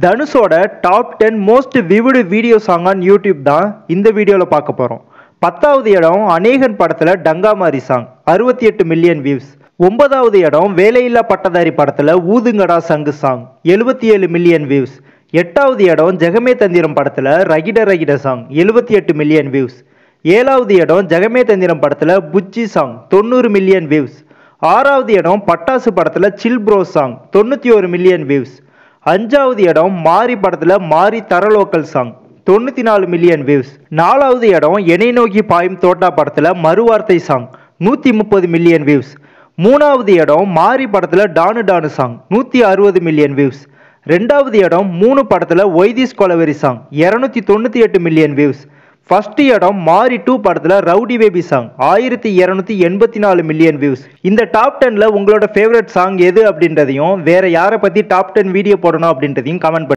தனுஷோட top ten most vivid video song on YouTube தான் இந்த வீடியோவில் பார்க்க போகிறோம் பத்தாவது இடம் அநேகன் படத்தில் டங்காமாரி சாங் அறுபத்தி எட்டு மில்லியன் வியூஸ் ஒன்பதாவது இடம் வேலையில்லா பட்டதாரி படத்தில் ஊதுங்கடா சங்கு சாங் எழுபத்தி ஏழு மில்லியன் வியூஸ் எட்டாவது இடம் ஜெகமே தந்திரம் படத்தில் ரகிட ரகிட சாங் எழுபத்தி எட்டு மில்லியன் வியூஸ் ஏழாவது இடம் ஜெகமே தந்திரம் படத்தில் புஜ்ஜி சாங் தொண்ணூறு மில்லியன் வியூஸ் ஆறாவது இடம் பட்டாசு படத்தில் சில் ப்ரோ சாங் தொண்ணூற்றி ஒரு மில்லியன் வியூஸ் அஞ்சாவது இடம் மாரி படத்தில் மாரி தரலோக்கல் சாங் தொண்ணூற்றி நாலு மில்லியன் வியூஸ் நாலாவது இடம் என்னை நோக்கி பாயும் தோட்டா படத்தில் மறுவார்த்தை சாங் நூற்றி முப்பது மில்லியன் வியூஸ் மூணாவது இடம் மாரி படத்தில் டானு டானு சாங் நூற்றி அறுபது மில்லியன் வியூஸ் ரெண்டாவது இடம் மூணு படத்தில் ஒய்திஸ் கொலவெரி சாங் இரநூத்தி தொண்ணூற்றி எட்டு மில்லியன் வியூஸ் ஃபர்ஸ்ட் இடம் மாரி டூ படத்தில் ரவுடி பேபி சாங் ஆயிரத்தி இரநூத்தி எண்பத்தி நாலு மில்லியன் வியூஸ் இந்த டாப் டென்ல உங்களோட ஃபேவரட் சாங் எது அப்படின்றதையும் வேற யாரை பற்றி டாப் டென் வீடியோ போடணும் அப்படின்றதையும் கமெண்ட்